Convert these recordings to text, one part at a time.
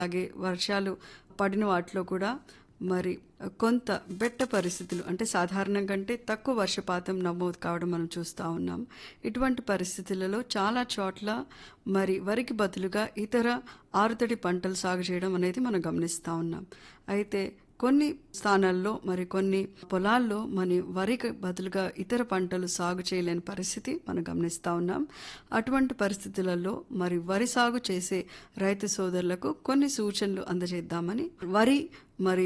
అలాగే వర్షాలు పడిన వాటిలో కూడా మరి కొంత బెట్ట పరిస్థితులు అంటే సాధారణం కంటే తక్కువ వర్షపాతం నమోదు కావడం మనం చూస్తూ ఉన్నాం ఇటువంటి పరిస్థితులలో చాలా చోట్ల మరి వరికి బదులుగా ఇతర ఆరుతడి పంటలు సాగు చేయడం అనేది మనం గమనిస్తూ ఉన్నాం అయితే కొన్ని స్థానాల్లో మరి కొన్ని పొలాల్లో మన వరికి బదులుగా ఇతర పంటలు సాగు చేయలేని పరిస్థితి మనం గమనిస్తూ ఉన్నాం అటువంటి పరిస్థితులలో మరి వరి సాగు చేసే రైతు సోదరులకు కొన్ని సూచనలు అందజేద్దామని వరి మరి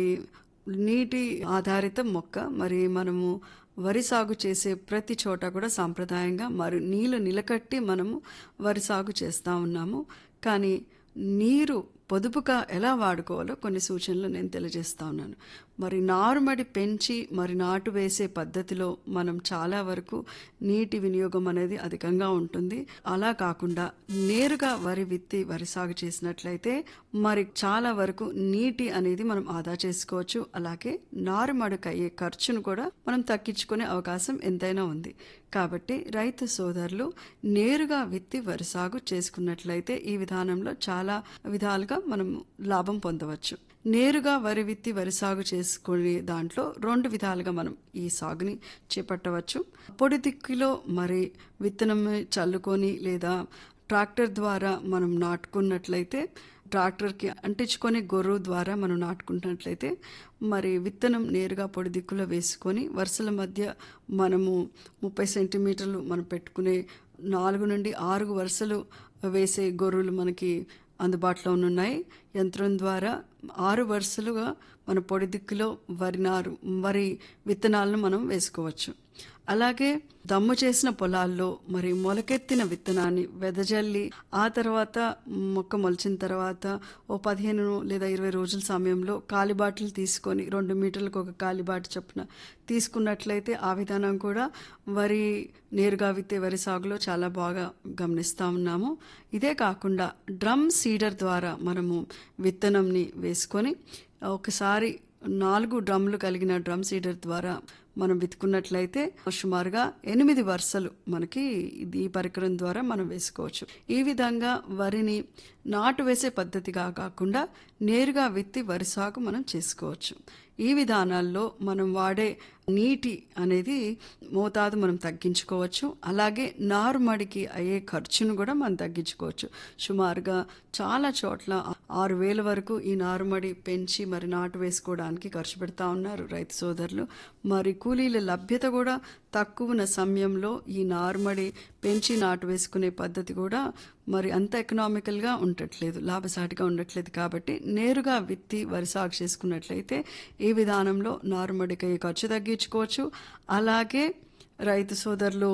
నీటి ఆధారిత మొక్క మరి మనము వరి సాగు చేసే ప్రతి చోట కూడా సాంప్రదాయంగా మరి నీళ్లు నిలకట్టి మనము వరి సాగు చేస్తూ ఉన్నాము కానీ నీరు పొదుపుగా ఎలా వాడుకోవాలో కొన్ని సూచనలు నేను తెలియజేస్తా ఉన్నాను మరి నారుమడి పెంచి మరి నాటు వేసే పద్ధతిలో మనం చాలా వరకు నీటి వినియోగం అనేది అధికంగా ఉంటుంది అలా కాకుండా నేరుగా వరి విత్తి వరి సాగు చేసినట్లయితే మరి చాలా వరకు నీటి అనేది మనం ఆదా చేసుకోవచ్చు అలాగే నారుమడికి అయ్యే ఖర్చును కూడా మనం తగ్గించుకునే అవకాశం ఎంతైనా ఉంది కాబట్టి రైతు సోదరులు నేరుగా విత్తి వరి సాగు చేసుకున్నట్లయితే ఈ విధానంలో చాలా విధాలుగా మనం లాభం పొందవచ్చు నేరుగా వరి విత్తి వరి సాగు చేసుకునే దాంట్లో రెండు విధాలుగా మనం ఈ సాగుని చేపట్టవచ్చు పొడి దిక్కులో మరి విత్తనం చల్లుకొని లేదా ట్రాక్టర్ ద్వారా మనం నాటుకున్నట్లయితే ట్రాక్టర్కి అంటించుకొని గొర్రు ద్వారా మనం నాటుకున్నట్లయితే మరి విత్తనం నేరుగా పొడి దిక్కులో వేసుకొని వరుసల మధ్య మనము ముప్పై సెంటీమీటర్లు మనం పెట్టుకునే నాలుగు నుండి ఆరు వరుసలు వేసే గొర్రెలు మనకి అందుబాటులో ఉన్నాయి యంత్రం ద్వారా ఆరు వరుసలుగా మన పొడి దిక్కులో వరి నారు వరి విత్తనాలను మనం వేసుకోవచ్చు అలాగే దమ్ము చేసిన పొలాల్లో మరి మొలకెత్తిన విత్తనాన్ని వెదజల్లి ఆ తర్వాత మొక్క మొలిచిన తర్వాత ఓ పదిహేను లేదా ఇరవై రోజుల సమయంలో కాలిబాటలు తీసుకొని రెండు మీటర్లకు ఒక కాలిబాట చొప్పున తీసుకున్నట్లయితే ఆ విధానం కూడా వరి నేరుగా విత్తే వరి సాగులో చాలా బాగా గమనిస్తూ ఉన్నాము ఇదే కాకుండా డ్రమ్ సీడర్ ద్వారా మనము విత్తనంని వేసుకొని ఒకసారి నాలుగు డ్రమ్లు కలిగిన డ్రమ్ సీడర్ ద్వారా మనం విత్తుకున్నట్లయితే సుమారుగా ఎనిమిది వరుసలు మనకి ఇది ఈ పరికరం ద్వారా మనం వేసుకోవచ్చు ఈ విధంగా వరిని నాటు వేసే పద్ధతిగా కాకుండా నేరుగా విత్తి వరి సాగు మనం చేసుకోవచ్చు ఈ విధానాల్లో మనం వాడే నీటి అనేది మోతాదు మనం తగ్గించుకోవచ్చు అలాగే నారుమడికి అయ్యే ఖర్చును కూడా మనం తగ్గించుకోవచ్చు సుమారుగా చాలా చోట్ల ఆరు వేల వరకు ఈ నారుమడి పెంచి మరి నాటు వేసుకోవడానికి ఖర్చు పెడతా ఉన్నారు రైతు సోదరులు మరి కూలీల లభ్యత కూడా తక్కువన సమయంలో ఈ నారుమడి పెంచి నాటు వేసుకునే పద్ధతి కూడా మరి అంత ఎకనామికల్గా ఉండట్లేదు లాభసాటిగా ఉండట్లేదు కాబట్టి నేరుగా విత్తి వరి సాగు చేసుకున్నట్లయితే ఈ విధానంలో నారుమడికి ఖర్చు తగ్గించుకోవచ్చు అలాగే రైతు సోదరులు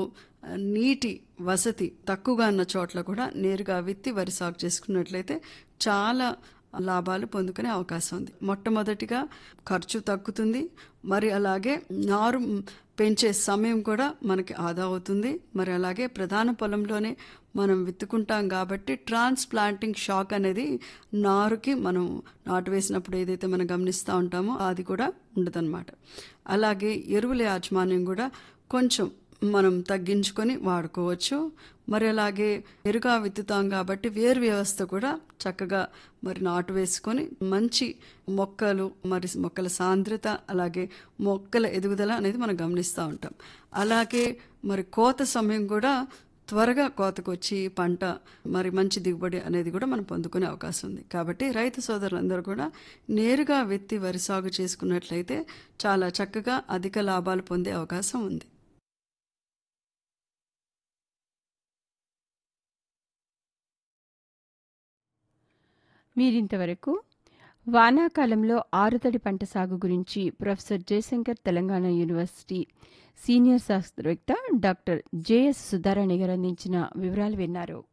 నీటి వసతి తక్కువగా ఉన్న చోట్ల కూడా నేరుగా విత్తి వరి సాగు చేసుకున్నట్లయితే చాలా లాభాలు పొందుకునే అవకాశం ఉంది మొట్టమొదటిగా ఖర్చు తగ్గుతుంది మరి అలాగే నారు పెంచే సమయం కూడా మనకి ఆదా అవుతుంది మరి అలాగే ప్రధాన పొలంలోనే మనం విత్తుకుంటాం కాబట్టి ట్రాన్స్ప్లాంటింగ్ షాక్ అనేది నారుకి మనం నాటు వేసినప్పుడు ఏదైతే మనం గమనిస్తూ ఉంటామో అది కూడా ఉండదన్నమాట అలాగే ఎరువుల యాజమాన్యం కూడా కొంచెం మనం తగ్గించుకొని వాడుకోవచ్చు మరి అలాగే ఎరుగా విత్తుతాం కాబట్టి వేరు వ్యవస్థ కూడా చక్కగా మరి నాటు వేసుకొని మంచి మొక్కలు మరి మొక్కల సాంద్రత అలాగే మొక్కల ఎదుగుదల అనేది మనం గమనిస్తూ ఉంటాం అలాగే మరి కోత సమయం కూడా త్వరగా కోతకొచ్చి పంట మరి మంచి దిగుబడి అనేది కూడా మనం పొందుకునే అవకాశం ఉంది కాబట్టి రైతు సోదరులందరూ కూడా నేరుగా విత్తి వరి సాగు చేసుకున్నట్లయితే చాలా చక్కగా అధిక లాభాలు పొందే అవకాశం ఉంది మీరింతవరకు వానాకాలంలో ఆరుతడి పంట సాగు గురించి professor Jayashankar Telangana university senior శాస్త్రవేత్త డాక్టర్ జేఎస్ సుధారాణి గారు అందించిన వివరాలు విన్నారు